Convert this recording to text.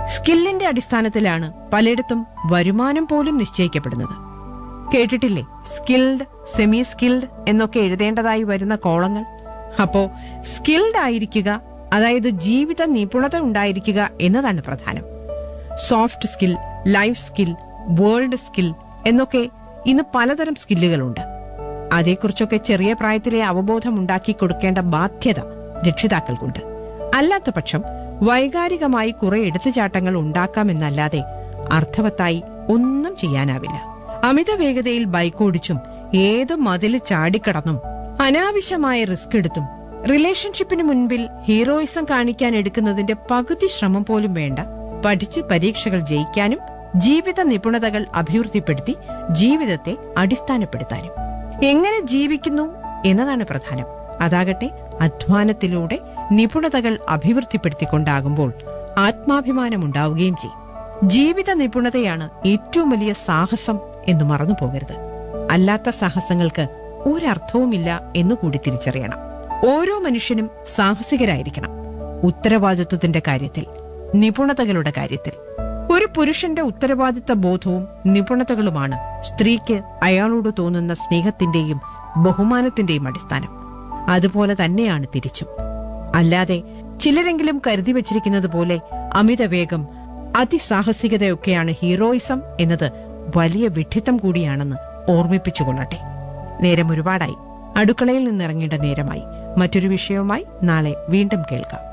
സ്കില്ലിന്റെ അടിസ്ഥാനത്തിലാണ് പലയിടത്തും വരുമാനം പോലും നിശ്ചയിക്കപ്പെടുന്നത് കേട്ടിട്ടില്ലേ സ്കിൽഡ് സെമി സ്കിൽഡ് എന്നൊക്കെ എഴുതേണ്ടതായി വരുന്ന കോളങ്ങൾ അപ്പോ സ്കിൽഡ് ആയിരിക്കുക അതായത് ജീവിത നിപുണത ഉണ്ടായിരിക്കുക എന്നതാണ് പ്രധാനം soft skill life skill world skill എന്നൊക്കെ ഇന്ന് പലതരം സ്കില്ലുകളുണ്ട് അതേക്കുറിച്ചൊക്കെ ചെറിയ പ്രായത്തിലെ അവബോധം ഉണ്ടാക്കി കൊടുക്കേണ്ട ബാധ്യത രക്ഷിതാക്കൾക്കുണ്ട് അല്ലാത്ത പക്ഷം വൈകാരികമായി കുറെ എടുത്തുചാട്ടങ്ങൾ ഉണ്ടാക്കാമെന്നല്ലാതെ അർത്ഥവത്തായി ഒന്നും ചെയ്യാനാവില്ല അമിത വേഗതയിൽ ബൈക്ക് ഓടിച്ചും ഏത് മതില് ചാടിക്കടന്നും അനാവശ്യമായ റിസ്ക് എടുത്തും റിലേഷൻഷിപ്പിന് മുൻപിൽ ഹീറോയിസം കാണിക്കാൻ എടുക്കുന്നതിന്റെ പകുതി ശ്രമം പോലും വേണ്ട പഠിച്ച് പരീക്ഷകൾ ജയിക്കാനും ജീവിത നിപുണതകൾ അഭിവൃദ്ധിപ്പെടുത്തി ജീവിതത്തെ അടിസ്ഥാനപ്പെടുത്താനും എങ്ങനെ ജീവിക്കുന്നു എന്നതാണ് പ്രധാനം അതാകട്ടെ അധ്വാനത്തിലൂടെ നിപുണതകൾ അഭിവൃദ്ധിപ്പെടുത്തിക്കൊണ്ടാകുമ്പോൾ ആത്മാഭിമാനമുണ്ടാവുകയും ചെയ്യും ജീവിത നിപുണതയാണ് ഏറ്റവും വലിയ സാഹസം എന്ന് മറന്നു പോകരുത് അല്ലാത്ത സാഹസങ്ങൾക്ക് ഒരർത്ഥവുമില്ല എന്ന് കൂടി തിരിച്ചറിയണം ഓരോ മനുഷ്യനും സാഹസികരായിരിക്കണം ഉത്തരവാദിത്വത്തിന്റെ കാര്യത്തിൽ നിപുണതകളുടെ കാര്യത്തിൽ ഒരു പുരുഷന്റെ ഉത്തരവാദിത്ത ബോധവും നിപുണതകളുമാണ് സ്ത്രീക്ക് അയാളോട് തോന്നുന്ന സ്നേഹത്തിന്റെയും ബഹുമാനത്തിന്റെയും അടിസ്ഥാനം അതുപോലെ തന്നെയാണ് തിരിച്ചും അല്ലാതെ ചിലരെങ്കിലും കരുതി വച്ചിരിക്കുന്നത് പോലെ അമിതവേഗം അതിസാഹസികതയൊക്കെയാണ് ഹീറോയിസം എന്നത് വലിയ വിഡ്ഢിത്തം കൂടിയാണെന്ന് ഓർമ്മിപ്പിച്ചുകൊള്ളട്ടെ നേരം ഒരുപാടായി അടുക്കളയിൽ നിന്നിറങ്ങേണ്ട നേരമായി മറ്റൊരു വിഷയവുമായി നാളെ വീണ്ടും കേൾക്കാം